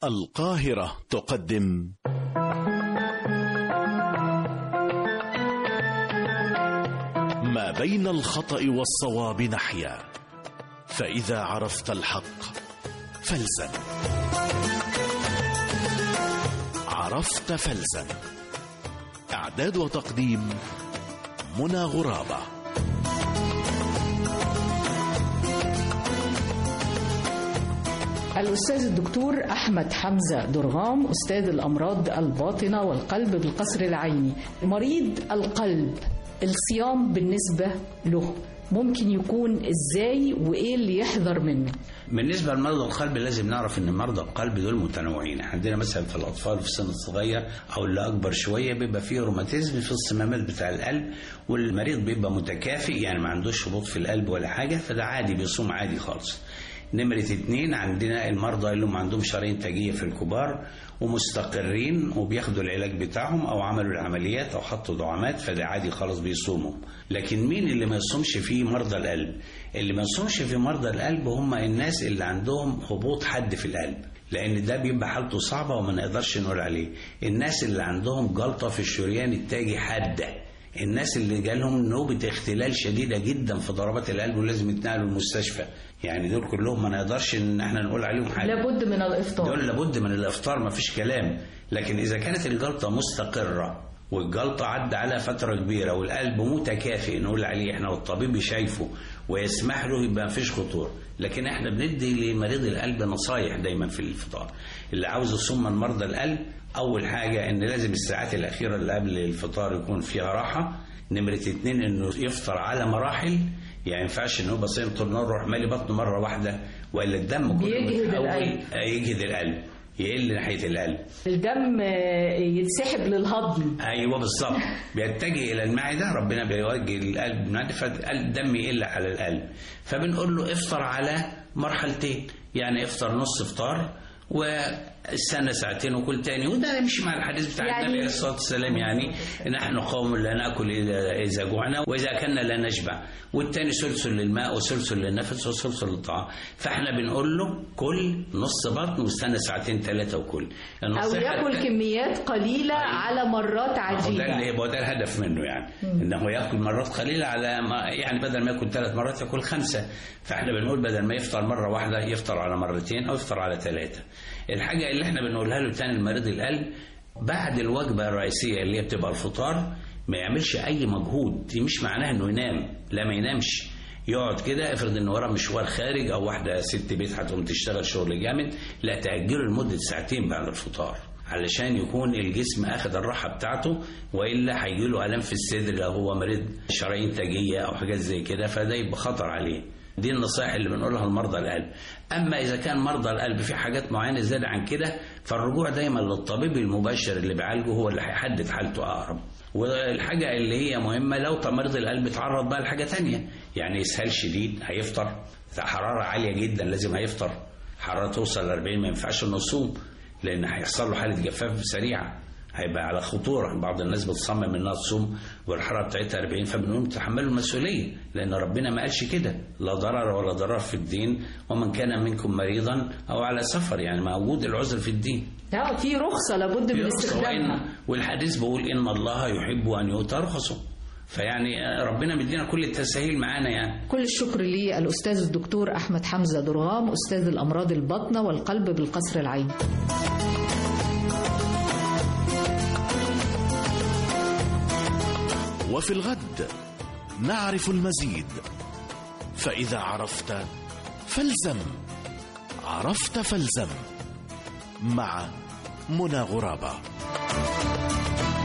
القاهرة تقدم ما بين الخطأ والصواب نحيا فإذا عرفت الحق فالزم عرفت فالزم إعداد وتقديم منى غرابة الأستاذ الدكتور أحمد حمزة درغام أستاذ الأمراض الباطنة والقلب بالقصر العيني مريض القلب الصيام بالنسبة له ممكن يكون إزاي وإيه اللي يحذر منه بالنسبة لمرضى القلب لازم نعرف ان مرضى القلب دول متنوعين عندنا مثلا في الاطفال في السن الصغير او اللي اكبر شوية بيبقى فيه روماتيزم في الصمامات بتاع القلب والمريض بيبقى متكافئ يعني ما عندوش هبوط في القلب ولا حاجة فده عادي بيصوم عادي خالص نمرة اتنين عندنا المرضى اللي هم عندهم شرايين تاجية في الكبار ومستقرين وبياخدوا العلاج بتاعهم او عملوا العمليات او حطوا دعامات فده عادي خالص بيصوموا لكن مين اللي ما يصومش فيه مرضى القلب اللي ما يصومش في مرضى القلب هم الناس اللي عندهم هبوط حد في القلب لان ده بيبقى حالته صعبه وما نقدرش نقول عليه الناس اللي عندهم جلطه في الشريان التاجي حاده الناس اللي جالهم نوبة اختلال شديدة جدا في ضربات القلب ولازم يتنقلوا المستشفى يعني دول كلهم ما نقدرش ان احنا نقول عليهم حاجة لابد من الإفطار دول لابد من الافطار ما فيش كلام لكن اذا كانت الجلطه مستقره والجلطه عدى على فتره كبيره والقلب متكافئ نقول عليه احنا والطبيب شايفه ويسمح له يبقى ما فيش خطوره لكن احنا بندي لمريض القلب نصايح دايما في الفطار اللي عاوز يصوم من مرضى القلب اول حاجه ان لازم الساعات الاخيره اللي قبل الفطار يكون فيها راحه نمره اتنين انه يفطر على مراحل يعني ما ينفعش ان هو بصير طول النهار يروح مالي بطنه مره واحده والا الدم كله بيجهد متحول- القلب. آه، يجهد القلب يقل ناحيه القلب الدم آه، يتسحب للهضم ايوه بالظبط بيتجه الى المعده ربنا بيوجه القلب المعده فالدم يقل على القلب فبنقول له افطر على مرحلتين يعني افطر نص فطار واستنى ساعتين وكل تاني وده يمشي مع الحديث بتاع يعني- النبي عليه الصلاه والسلام يعني نحن قوم لا ناكل اذا اذا جوعنا واذا اكلنا لا نشبع والتاني سلسل للماء وسلسل للنفس وسلسل للطعام فاحنا بنقول له كل نص بطن واستنى ساعتين ثلاثه وكل أو النصيحة يأكل التانية- كميات قليلة على مرات هو ده اللي عديدة هو ده الهدف منه يعني انه ياكل مرات قليله على ما يعني بدل ما ياكل ثلاث مرات ياكل خمسه فاحنا بنقول بدل ما يفطر مره واحده يفطر على مرتين او يفطر على ثلاثه الحاجه اللي احنا بنقولها له تاني لمريض القلب بعد الوجبه الرئيسيه اللي هي بتبقى الفطار ما يعملش اي مجهود دي مش معناها انه ينام لا ما ينامش يقعد كده افرض ان وراه مشوار خارج او واحده ست بيت هتقوم تشتغل شغل جامد لا تاجله لمده ساعتين بعد الفطار علشان يكون الجسم اخذ الراحه بتاعته والا هيجي له الام في الصدر لو هو مريض شرايين تاجيه او حاجات زي كده فده يبقى خطر عليه دي النصائح اللي بنقولها لمرضى القلب اما اذا كان مرضى القلب في حاجات معينه زياده عن كده فالرجوع دايما للطبيب المباشر اللي بيعالجه هو اللي هيحدد حالته اقرب والحاجه اللي هي مهمه لو مريض القلب اتعرض بقى لحاجه تانية يعني اسهال شديد هيفطر حراره عاليه جدا لازم هيفطر حراره توصل ل 40 ما ينفعش انه يصوم لان هيحصل له حاله جفاف سريعه هيبقى على خطوره بعض الناس بتصمم انها تصوم والحراره بتاعتها 40 فبنقول تحملوا المسؤوليه لان ربنا ما قالش كده لا ضرر ولا ضرر في الدين ومن كان منكم مريضا او على سفر يعني موجود العذر في الدين لا في رخصة لابد من استخدامها وإن والحديث بيقول ان الله يحب ان يؤتى رخصه فيعني ربنا مدينا كل التسهيل معانا يعني كل الشكر للأستاذ الدكتور أحمد حمزة درغام أستاذ الأمراض الباطنة والقلب بالقصر العيني وفي الغد نعرف المزيد فإذا عرفت فالزم عرفت فالزم مع منى غرابة